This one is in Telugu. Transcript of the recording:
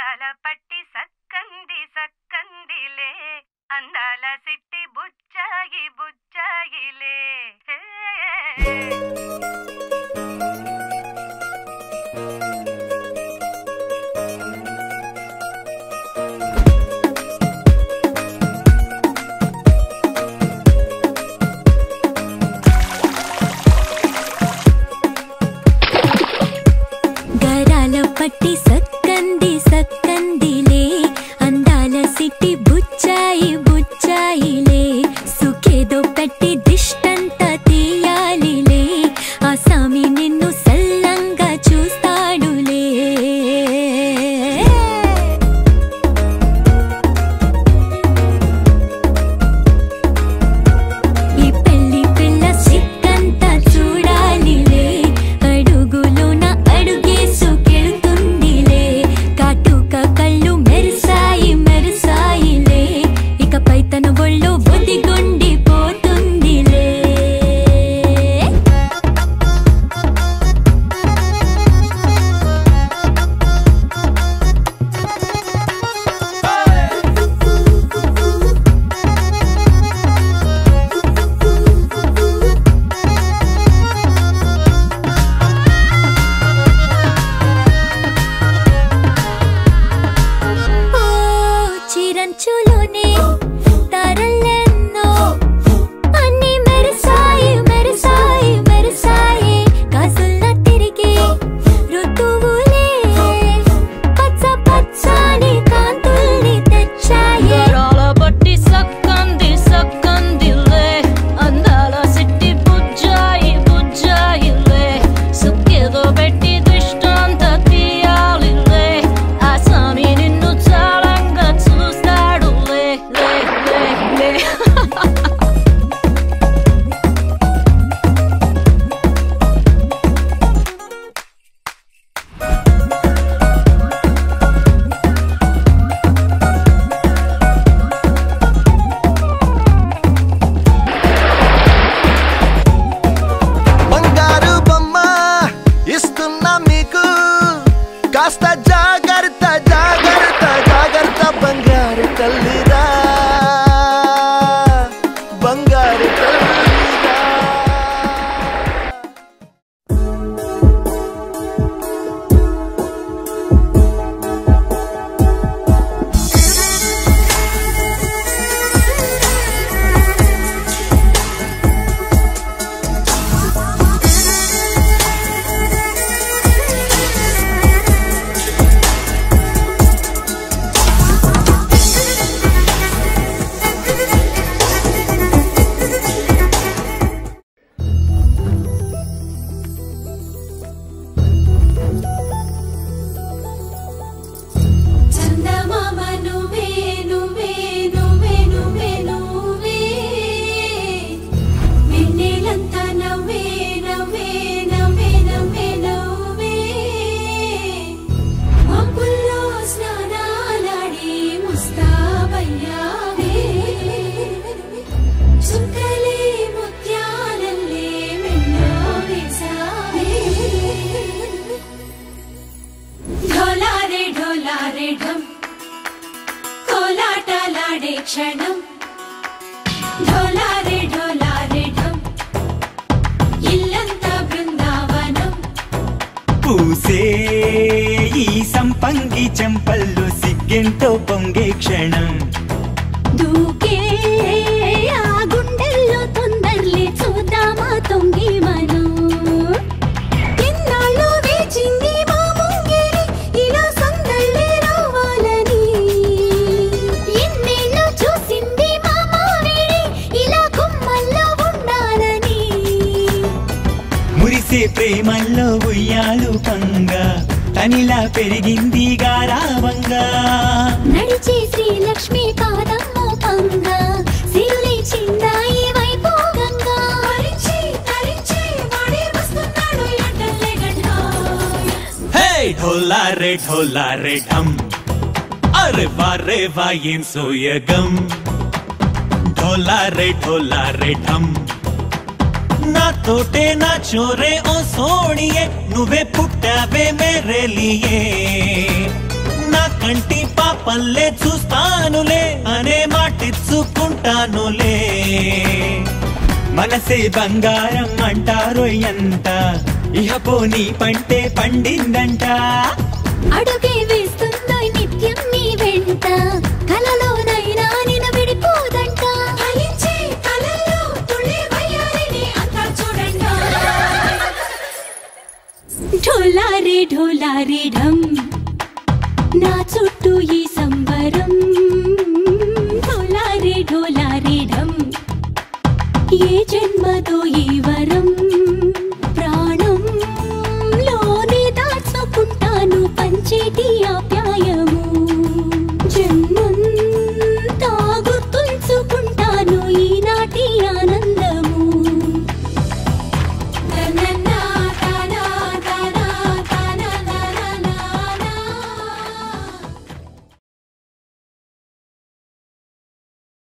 అందాల పట్టి సక్కంది సక్కందిలే అందాల సిట్టి బుచ్చాగి బుచ్చాగిలే హే. గరాల పట్టి సక్కంది సక్కందిలే అందాల సిట్టి బుచ్చాయి బుచ్చాయిలే సుఖేదో పెట్టి దిష్టంత తీయాలిలే ఆ సామి నిన్ను సల్లంగా చూస్తాడులే ఈ పెళ్లి పిల్ల సిక్కంతా చూడాలిలే అడుగులోన అడుగేసుకెళ్తుందిలే కాటుక కళ్ళు మెరిసాయి మెరిసాయిలే ఇకపై తన ఒళ్ళు బొదిగొండి పోతుందిలే ఓ చిరంచులోనే తరలెన్నో అన్ని మెరిసాయి మెరిసాయి మెరిసాయి కాసుల్ల తిరిగి ఋతువులే పచ్చ పచ్చని కాంతుల్ని తెచ్చాయి గరాల పట్టి సక్కంది సక్కందిలే అందాల సిట్టి బుజ్జాయి బుజ్జాయిలే సుక్కేదో పెట్టి దృష్టాంత తీయాలిలే ఆ స్వామి నిన్ను చాలంగా చూస్తాడులే లే లే లే బంగారు బొమ్మ ఇస్తున్నా మీకు కాస్త జాగ్రత్త జాగ్రత్త జాగ్రత్త బంగారు తల్లిరా బంగారు తల్లిరా చందమామ నువ్వే నువ్వే నువ్వే నువ్వే నువ్వే వెన్నెలంతా నవ్వే నవ్వే నవ్వే నవ్వే నవ్వే మబ్బుల్లో స్నానాలాడి ముస్తాబయ్యావే చుక్కలే ముత్యాలల్లే మెన్నో వేసావే ఢోలారే ఢోలారే ఢం కోలాటలాడే క్షణం ఢోలారే ఢోలారే ఢం ఇల్లంతా బృందావనం పూసే ఈ సంపంగి చెంపల్లో సిగ్గెంతో పొంగే క్షణం దూకే ఆ గుండెల్లో తొందరలే చూద్దామా తొంగి మనం ఎన్నాళ్ళు వేచింది మా ముంగిరి ఇలా సందళ్ళే రావాలని ఎన్నేళ్ళు చూసింది మా మావిడి ఇలా కుమ్మల్లో ఉండాలని మురిసే ప్రేమల్లో ఉయ్యాలు పంగ తనిలా పెరిగింది గారావంగా నడిచే శ్రీలక్ష్మి పాదమ్మ పంగ సిరులే చిందాయి వైభోగంగా తరించి తరించి వాడే వస్తున్నాడు ఎండలే గడ్డ హే ఢోలా రే ఢోలా రే ఢమ్ అరే వా రే వా ఏం సోయగం ఢోలా రే ఢోలా రే ఢమ్ నా తోటే నా చోరే ఓ సోణియే నువ్వే పుట్టావే మేరే లియే నా కంటి పాపల్లే చూస్తానులే అనే మాటిచ్చుకుంటానులే మనసే బంగారం అంటారు ఎంత ఇహ పోనీ పంటే పండిందంట అడుగే వేస్తుందో నిత్యం నీ వెంట కలలోనైనా నిన్ను విడిపోదంట ఫలించే కలల్లో తుళ్ళే వయ్యారిని అంతా చూడండి ఢోలారే ఢోలారే ఢమ్ నా చుట్టూ ఈ సంబరం ఢోలారే ఢోలారే ఢమ్ ఏ జన్మదో ఈ వరం